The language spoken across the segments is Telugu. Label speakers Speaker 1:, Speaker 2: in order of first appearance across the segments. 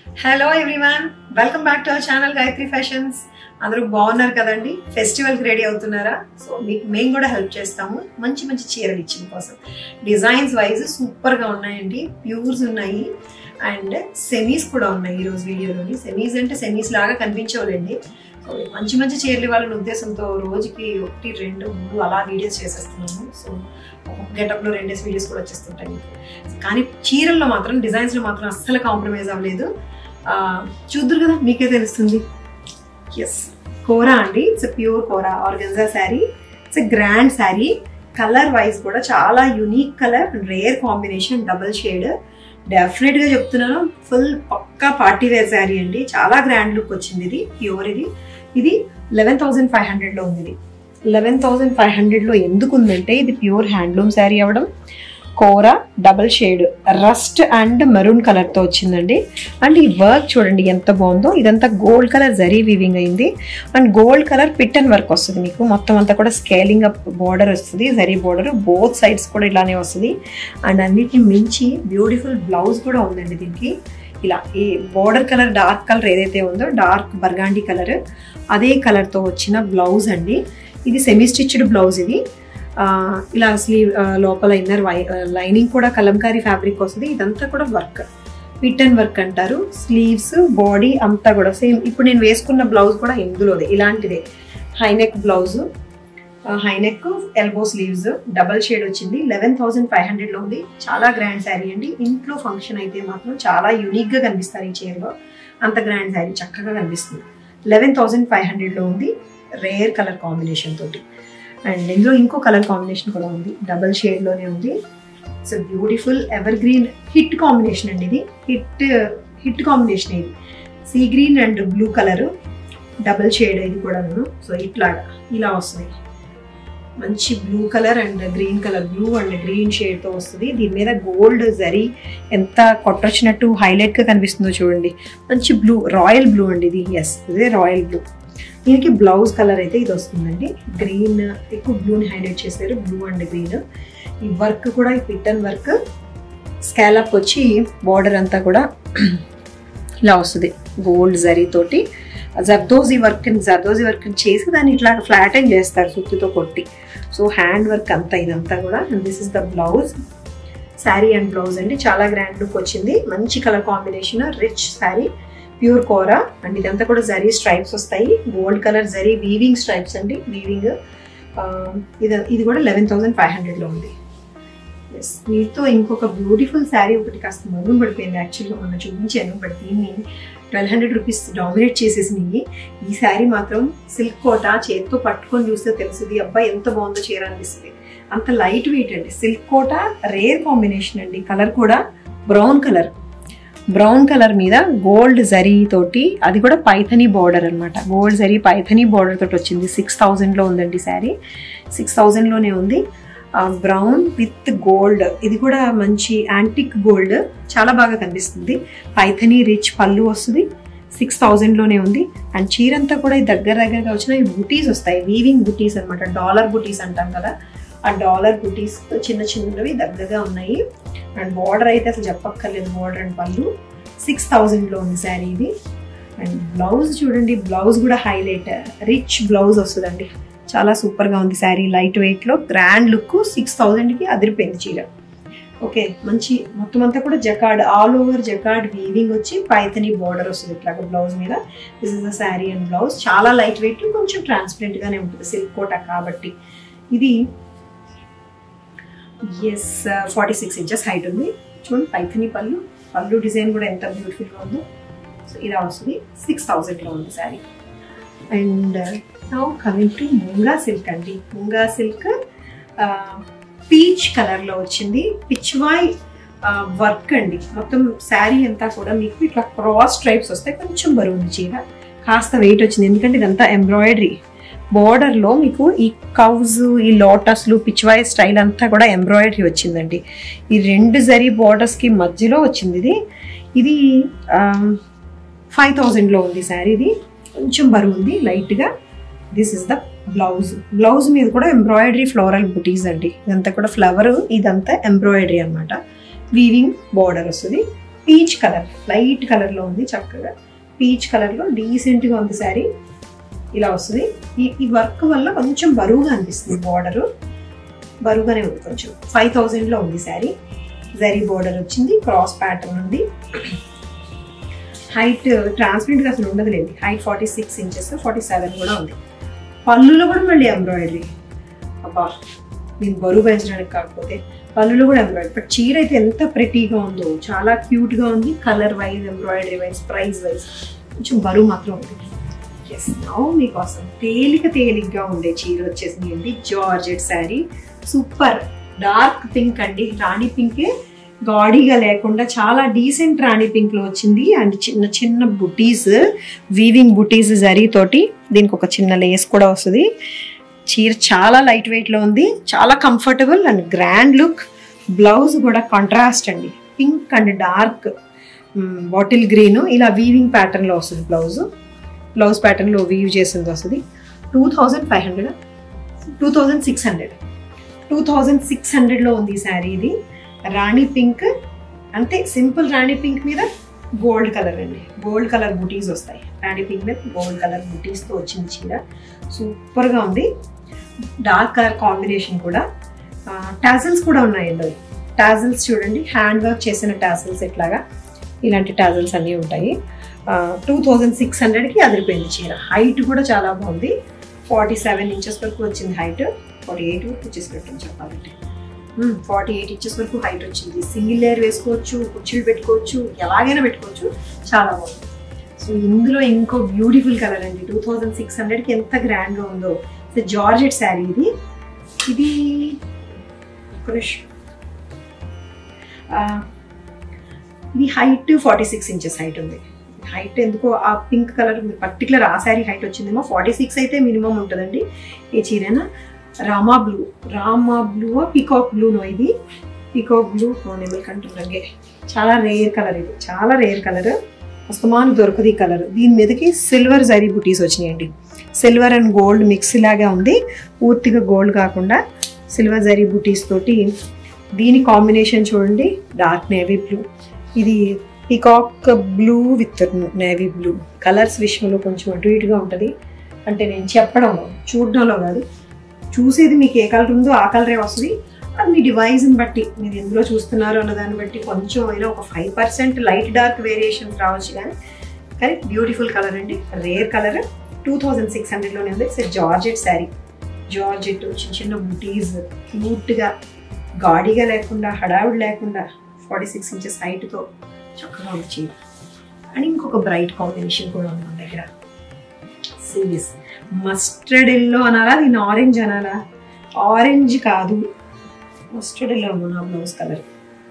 Speaker 1: hello everyone welcome back to our channel Gayatri fashions అందరూ బాగున్నారు కదండి ఫెస్టివల్కి రెడీ అవుతున్నారా సో మీకు మేము కూడా హెల్ప్ చేస్తాము మంచి మంచి చీరలు ఇచ్చిన కోసం డిజైన్స్ వైజ్ సూపర్గా ఉన్నాయండి ప్యూర్స్ ఉన్నాయి అండ్ సెమీస్ కూడా ఉన్నాయి ఈరోజు వీడియోలోని సెమీస్ అంటే సెమీస్ లాగా కనిపించవాలండి సో మంచి మంచి చీరలు ఇవ్వాలనే ఉద్దేశంతో రోజుకి ఒకటి రెండు మూడు అలా వీడియోస్ చేసేస్తున్నాము సో ఒక్కొక్క గెటప్లో రెండేసి వీడియోస్ కూడా వచ్చేస్తుంటాయి మీకు కానీ చీరల్లో మాత్రం డిజైన్స్లో మాత్రం అస్సలు కాంప్రమైజ్ అవ్వలేదు ఆ, చూద్దరు కదా మీకే తెలుస్తుంది ఎస్ కోరా అండి it's pure kora organza saree it's grand saree colour wise కూడా చాలా unique colour rare combination double shade డెఫినెట్ గా చెప్తున్నాను ఫుల్ పక్కా పార్టీ వేర్ శారీ అండి చాలా గ్రాండ్ లుక్ వచ్చింది ఇది ప్యూర్ ఇది ఇది లెవెన్ థౌసండ్ ఫైవ్ హండ్రెడ్ లో ఉంది ఇది లెవెన్ థౌసండ్ ఫైవ్ హండ్రెడ్ లో ఎందుకు ఉందంటే ఇది ప్యూర్ హ్యాండ్లూమ్ శారీ అవ్వడం kora double shade rust and maroon colour తో వచ్చిందండి అండ్ ఈ వర్క్ చూడండి ఎంత బాగుందో ఇదంతా గోల్డ్ కలర్ జరీ వీవింగ్ అయింది and gold colour pit and work వస్తుంది మీకు మొత్తం అంతా కూడా స్కేలింగ్ అప్ బార్డర్ వస్తుంది జరీ బార్డర్ బోత్ సైడ్స్ కూడా ఇలానే వస్తుంది అండ్ అన్నిటిని మించి బ్యూటిఫుల్ బ్లౌజ్ కూడా ఉందండి దీనికి ఇలా ఈ బార్డర్ కలర్ డార్క్ కలర్ ఏదైతే ఉందో డార్క్ బర్గాండి కలర్ అదే కలర్తో వచ్చిన బ్లౌజ్ అండి ఇది సెమీ స్టిచ్డ్ బ్లౌజ్ ఇది ఆ, ఇలా స్లీవ్ ఆ, లోపల ఇన్నర్ వై లైనింగ్ కూడా కలంకారీ ఫ్యాబ్రిక్ వస్తుంది ఇదంతా కూడా వర్క్ పిట్ అండ్ వర్క్ అంటారు స్లీవ్స్ బాడీ అంతా కూడా సేమ్ ఇప్పుడు నేను వేసుకున్న బ్లౌజ్ కూడా ఇందులోదే ఇలాంటిదే high neck blouse high neck elbow sleeves double shade వచ్చింది లెవెన్ థౌసండ్ ఫైవ్ హండ్రెడ్లో ఉంది చాలా గ్రాండ్ శారీ అండి ఇంట్లో ఫంక్షన్ అయితే మాత్రం చాలా యూనిక్గా కనిపిస్తారు ఈ చీరలో అంత గ్రాండ్ శారీ చక్కగా కనిపిస్తుంది లెవెన్ థౌసండ్ ఫైవ్ హండ్రెడ్లో ఉంది రేర్ కలర్ కాంబినేషన్ తోటి అండ్ ఇందులో ఇంకో కలర్ కాంబినేషన్ కూడా ఉంది డబల్ షేడ్లోనే ఉంది it's beautiful evergreen hit combination అండి ఇది హిట్ హిట్ కాంబినేషన్ ఇది sea green and blue colour double shade ఇది కూడా సో ఇట్లాగా ఇలా వస్తుంది మంచి blue colour and green colour blue and green షేడ్తో వస్తుంది దీని మీద గోల్డ్ జరీ ఎంత కొట్టొచ్చినట్టు హైలైట్గా కనిపిస్తుందో చూడండి మంచి బ్లూ రాయల్ బ్లూ అండి ఇది ఎస్ ఇదే రాయల్ బ్లూ దీనికి బ్లౌజ్ కలర్ అయితే ఇది వస్తుందండి గ్రీన్ ఎక్కువ బ్లూని హైలైట్ చేశారు బ్లూ అండ్ గ్రీన్ ఈ వర్క్ కూడా ఈ పిట్టన్ వర్క్ స్కాలప్ వచ్చి బార్డర్ అంతా కూడా ఇలా వస్తుంది గోల్డ్ జరీ తోటి జర్దోజీ వర్క్ జర్దోజీ వర్క్ చేసి దాన్ని ఇట్లా ఫ్లాటన్ చేస్తారు సుత్తితో కొట్టి సో హ్యాండ్ వర్క్ అంతా ఇదంతా కూడా this is the blouse saree and blouse అండి చాలా గ్రాండ్ లుక్ వచ్చింది మంచి colour combination rich saree pure kora and ఇదంతా కూడా జరీ స్ట్రైప్స్ వస్తాయి gold colour zari weaving stripes అండి వీవింగ్ ఇది ఇది కూడా లెవెన్ థౌసండ్ ఫైవ్ హండ్రెడ్లో ఉంది ఎస్ వీటితో ఇంకొక బ్యూటిఫుల్ శారీ ఒకటి కాస్త మరుగున పడిపోయింది యాక్చువల్గా మొన్న చూపించాను బట్ దీన్ని ట్వెల్వ్ హండ్రెడ్ రూపీస్ డామినేట్ చేసేసినాయి ఈ శారీ మాత్రం సిల్క్ కోట చేతితో పట్టుకొని చూస్తే తెలుస్తుంది అబ్బాయి ఎంత బాగుందో చీర అనిపిస్తుంది అంత లైట్ వెయిట్ అండి సిల్క్ కోట రేర్ కాంబినేషన్ అండి కలర్ కూడా బ్రౌన్ కలర్ బ్రౌన్ కలర్ మీద గోల్డ్ జరీ తోటి అది కూడా పైథనీ బార్డర్ అనమాట గోల్డ్ జరీ పైథనీ బార్డర్ తోటి వచ్చింది సిక్స్ థౌజండ్లో ఉందండి శారీ సిక్స్ థౌజండ్లోనే ఉంది బ్రౌన్ విత్ గోల్డ్ ఇది కూడా మంచి యాంటిక్ గోల్డ్ చాలా బాగా కనిపిస్తుంది పైథనీ రిచ్ పళ్ళు వస్తుంది సిక్స్ థౌజండ్లోనే ఉంది అండ్ చీర అంతా కూడా ఈ దగ్గర దగ్గరగా వచ్చిన ఈ బుటీస్ వస్తాయి వీవింగ్ బుటీస్ అనమాట డాలర్ బుటీస్ అంటాం కదా ఆ డాలర్ బుటీస్ చిన్న చిన్నవి దగ్గరగా ఉన్నాయి అండ్ బార్డర్ అయితే అసలు చెప్పక్కర్లేదు బార్డర్ అండ్ పళ్ళు సిక్స్ థౌజండ్లో ఉంది శారీ ఇది అండ్ బ్లౌజ్ చూడండి బ్లౌజ్ కూడా హైలైట్ రిచ్ బ్లౌజ్ వస్తుందండి చాలా సూపర్గా ఉంది శారీ లైట్ వెయిట్లో గ్రాండ్ లుక్ సిక్స్ థౌజండ్కి అదిరిపోయింది చీర ఓకే మంచి మొత్తం అంతా కూడా jacquard all over jacquard weaving వచ్చి పైతని బార్డర్ వస్తుంది ఇట్లాగా బ్లౌజ్ మీద this is the saree and blouse చాలా లైట్ వెయిట్ కొంచెం ట్రాన్స్పరెంట్గానే ఉంటుంది సిల్క్ కోట కాబట్టి ఇది yes forty six inches height ఉంది చూడండి పైథని పళ్ళు పళ్ళు డిజైన్ కూడా ఎంత బ్యూటిఫుల్గా ఉందో సో ఇలా వస్తుంది సిక్స్ థౌజండ్లో ఉంది saree and now coming to munga silk అండి ముంగా సిల్క్ పీచ్ కలర్లో వచ్చింది పిచ్వాయ్ వర్క్ అండి మొత్తం శారీ అంతా కూడా మీకు ఇట్లా క్రాస్ స్ట్రైప్స్ వస్తాయి కొంచెం బరువు ఉంది చీర కాస్త వెయిట్ వచ్చింది ఎందుకంటే ఇదంతా ఎంబ్రాయిడరీ బార్డర్లో మీకు ఈ కవ్స్ ఈ లోటస్లు పిచ్వాయ్ స్టైల్ అంతా కూడా ఎంబ్రాయిడరీ వచ్చిందండి ఈ రెండు జరీ బార్డర్స్కి మధ్యలో వచ్చింది ఇది ఇది ఫైవ్ థౌజండ్లో ఉంది శారీ ఇది కొంచెం బరువు ఉంది లైట్గా this is the blouse blouse మీద కూడా ఎంబ్రాయిడరీ ఫ్లోరల్ బుటీస్ అండి ఇదంతా కూడా ఫ్లవర్ ఇదంతా ఎంబ్రాయిడరీ అనమాట వీవింగ్ బార్డర్ వస్తుంది పీచ్ కలర్ లైట్ కలర్లో ఉంది చక్కగా పీచ్ కలర్లో డీసెంట్గా ఉంది శారీ ఇలా వస్తుంది ఈ ఈ వర్క్ వల్ల కొంచెం బరువుగా అనిపిస్తుంది బార్డర్ బరువుగానే ఉంది కొంచెం ఫైవ్ థౌజండ్లో ఉంది శారీ జరీ బార్డర్ వచ్చింది క్రాస్ ప్యాటర్న్ ఉంది హైట్ ట్రాన్స్పరెంట్గా అసలు ఉండదులేండి height forty six inches forty seven కూడా ఉంది పళ్ళులో కూడా మళ్ళీ ఎంబ్రాయిడరీ అబ్బా నేను బరువు పెంచడానికి కాకపోతే పళ్ళులో కూడా ఎంబ్రాయిడరీ బట్ చీర అయితే ఎంత ప్రెటీగా ఉందో చాలా క్యూట్గా ఉంది colour wise embroidery wise price wise కొంచెం బరువు మాత్రం ఉంది ఎస్ నౌ మీకోసం తేలిక తేలిగ్గా ఉండే చీర వచ్చేసింది అండి georgette saree super dark pink అండి రాణి పింకే గాడీగా లేకుండా చాలా డీసెంట్ రాణి పింక్ లో వచ్చింది అండ్ చిన్న చిన్న బుటీస్ వీవింగ్ బుటీస్ జరీ తోటి దీనికి ఒక చిన్న లేస్ కూడా వస్తుంది చీర చాలా లైట్ వెయిట్ లో ఉంది చాలా comfortable and grand look blouse కూడా కాంట్రాస్ట్ అండి pink and dark bottle green ఇలా వీవింగ్ ప్యాటర్న్ లో వస్తుంది బ్లౌజ్ బ్లౌజ్ ప్యాటర్న్ లో వీవ్ చేసింది వస్తుంది two thousand five hundred two thousand six hundred two thousand six హండ్రెడ్లో ఉంది శారీ ఇది రాణి పింక్ అంతే సింపుల్ రాణి పింక్ మీద గోల్డ్ కలర్ అండి గోల్డ్ కలర్ బుటీస్ వస్తాయి రాణి పింక్ మీద గోల్డ్ కలర్ బుటీస్తో వచ్చింది చీర సూపర్గా ఉంది డార్క్ కలర్ కాంబినేషన్ కూడా టాజల్స్ కూడా ఉన్నాయండి అవి టాజల్స్ చూడండి హ్యాండ్ వర్క్ చేసిన టాజల్స్ ఎట్లాగా ఇలాంటి టాజల్స్ అన్నీ ఉంటాయి టూ థౌజండ్ సిక్స్ హండ్రెడ్కి అదిరిపోయింది చీర హైట్ కూడా చాలా బాగుంది ఫార్టీ సెవెన్ ఇంచెస్ వరకు వచ్చింది హైట్ ఫార్టీ ఎయిట్ వరకు వచ్చేసినట్టు చెప్పాలంటే ఫార్టీ ఎయిట్ ఇంచెస్ వరకు హైట్ వచ్చింది సింగిల్ లేయర్ వేసుకోవచ్చు కుర్చీలు పెట్టుకోవచ్చు ఎలాగైనా పెట్టుకోవచ్చు చాలా బాగుంది సో ఇందులో ఇంకో బ్యూటిఫుల్ కలర్ అండి టూ థౌజండ్ సిక్స్ హండ్రెడ్కి ఎంత గ్రాండ్గా ఉందో సో జార్జెట్ శారీ ఇది ఇది ఇది height forty six inches height ఉంది హైట్ ఎందుకో ఆ పింక్ కలర్ పర్టికులర్ ఆ శారీ హైట్ వచ్చిందేమో ఫార్టీ సిక్స్ అయితే మినిమం ఉంటుందండి ఈ చీరైనా Rama blue Rama blue peacock బ్లూనో ఇది పీకాక్ బ్లూ నెమల్ కంటుండే చాలా రేర్ కలర్ ఇది చాలా రేర్ కలర్ అస్తమాను దొరకదు ఈ కలర్ దీని మీదకి సిల్వర్ జరీ బుటీస్ వచ్చినాయండి సిల్వర్ అండ్ గోల్డ్ మిక్స్ లాగా ఉంది పూర్తిగా గోల్డ్ కాకుండా సిల్వర్ జరీ బుటీస్ తోటి దీని కాంబినేషన్ చూడండి డార్క్ నేవీ బ్లూ ఇది peacock blue with navy blue colours విషయంలో కొంచెం అటు ఇటుగా ఉంటుంది అంటే నేను చెప్పడంలో చూడడంలో కాదు చూసేది మీకు ఏ కలర్ ఉందో ఆ కలరే వస్తుంది అది మీ డివైజ్ని బట్టి మీరు ఎందులో చూస్తున్నారు అన్న దాన్ని బట్టి కొంచెం అయినా ఒక five percent light dark variations రావచ్చు కానీ కానీ బ్యూటిఫుల్ కలర్ అండి rare colour two thousand six హండ్రెడ్లోనే ఉంది ఇట్స్ జార్జెట్ శారీ జార్జెట్ చిన్న చిన్న బుటీస్ క్యూట్గా గాడిగా లేకుండా హడావుడి లేకుండా ఫార్టీ సిక్స్ ఇంచెస్ హైట్తో చక్కగా వచ్చింది అండ్ ఇంకొక బ్రైట్ కాంబినేషన్ కూడా ఉంది మన దగ్గర సీరియస్ మస్టర్డ్ ఎల్లో అనాలా దీన్ని ఆరెంజ్ అనాలా ఆరెంజ్ కాదు మస్టర్డ్ ఎల్లో నా blouse colour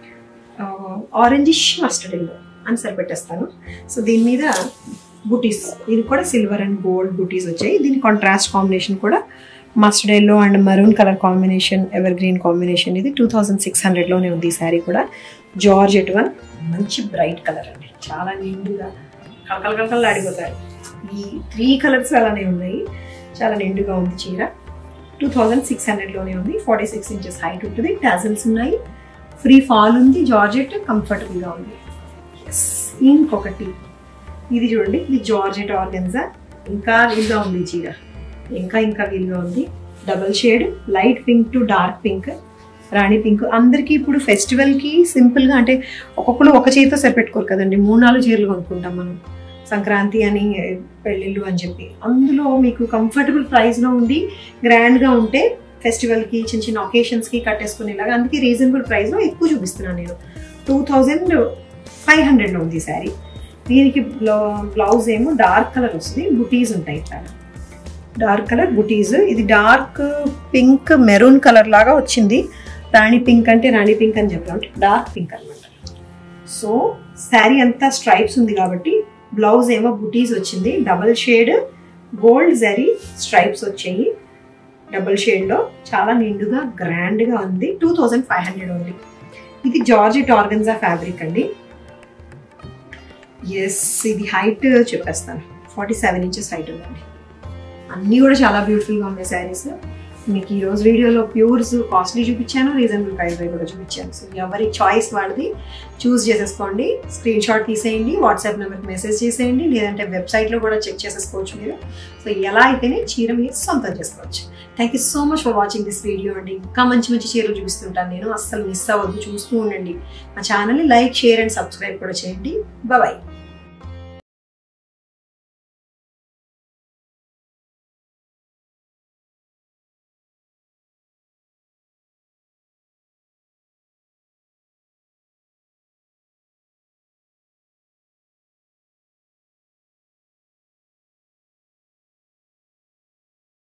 Speaker 1: orangish mustard yellow అని సరిపెట్టేస్తాను సో దీని మీద బుటీస్ ఇది కూడా సిల్వర్ అండ్ గోల్డ్ బుటీస్ వచ్చాయి దీని కాంట్రాస్ట్ కాంబినేషన్ కూడా mustard yellow and maroon colour combination evergreen combination ఇది టూ థౌజండ్ సిక్స్ హండ్రెడ్లోనే ఉంది ఈ శారీ కూడా జార్జెట్ వన్ మంచి బ్రైట్ కలర్ అండి చాలా నిండుగా కలకల కలకలు ఆడిపోతారు ఈ త్రీ కలర్స్ అలానే ఉన్నాయి చాలా నిండుగా ఉంది చీర టూ థౌజండ్ సిక్స్ హండ్రెడ్లోనే ఉంది ఫార్టీ సిక్స్ ఇంచెస్ హైట్ ఉంటుంది టాజల్స్ ఉన్నాయి ఫ్రీ ఫాల్ ఉంది జార్జెట్ కంఫర్టబుల్గా ఉంది ఎస్ ఇంకొకటి ఇది చూడండి ఇది జార్జెట్ ఆర్గెన్జా ఇంకా వీలుగా ఉంది ఈ చీర ఇంకా ఇంకా వీలుగా ఉంది double shade light pink to dark pink rani pink అందరికీ ఇప్పుడు ఫెస్టివల్కి సింపుల్గా అంటే ఒక్కొక్కరు ఒక చేతితో సరిపెట్టుకోరు కదండి మూడు నాలుగు చీరలు కొనుక్కుంటాం మనం సంక్రాంతి అని పెళ్ళిళ్ళు అని చెప్పి అందులో మీకు కంఫర్టబుల్ ప్రైస్లో ఉండి గ్రాండ్గా ఉంటే ఫెస్టివల్కి చిన్న చిన్న ఒకేషన్స్కి కట్టేసుకునేలాగా అందుకే రీజనబుల్ ప్రైస్లో ఎక్కువ చూపిస్తున్నాను నేను టూ థౌజండ్ ఫైవ్ హండ్రెడ్లో ఉంది ఈ శారీ దీనికి బ్లౌజ్ ఏమో డార్క్ కలర్ వస్తుంది బుటీస్ ఉంటాయి ఇట్లా డార్క్ కలర్ బుటీస్ ఇది డార్క్ పింక్ మెరూన్ కలర్ లాగా వచ్చింది రాణి పింక్ అంటే రాణి పింక్ అని చెప్పాం డార్క్ పింక్ అనమాట సో శారీ అంతా స్ట్రైప్స్ ఉంది కాబట్టి బ్లౌజ్ ఏమో బుటీస్ వచ్చింది double shade gold zari stripes వచ్చాయి డబుల్ షేడ్లో చాలా నిండుగా గ్రాండ్గా ఉంది టూ థౌజండ్ ఫైవ్ హండ్రెడ్ ఉంది ఇది జార్జెట్ ఆర్గన్జా ఫ్యాబ్రిక్ అండి ఎస్ ఇది హైట్ చెప్పేస్తాను ఫార్టీ సెవెన్ ఇంచెస్ హైట్ ఉందండి అన్నీ కూడా చాలా బ్యూటిఫుల్గా ఉన్నాయి శారీస్ మీకు ఈ రోజు వీడియోలో ప్యూర్స్ కాస్ట్లీ చూపించాను రీజనబుల్ ప్రైస్ కూడా చూపించాను సో ఎవరి చాయిస్ వాళ్ళది చూస్ చేసేసుకోండి స్క్రీన్ షాట్ తీసేయండి వాట్సాప్ నెంబర్కి మెసేజ్ చేసేయండి లేదంటే వెబ్సైట్లో కూడా చెక్ చేసేసుకోవచ్చు మీరు సో ఎలా అయితేనే చీర మీరు సొంతం చేసుకోవచ్చు thank you so much for watching this video అండి ఇంకా మంచి మంచి చీరలు చూపిస్తుంటాను నేను అస్సలు మిస్ అవ్వద్దు చూస్తూ ఉండండి మా ఛానల్ని లైక్ షేర్ అండ్ సబ్స్క్రైబ్ కూడా చేయండి బాయ్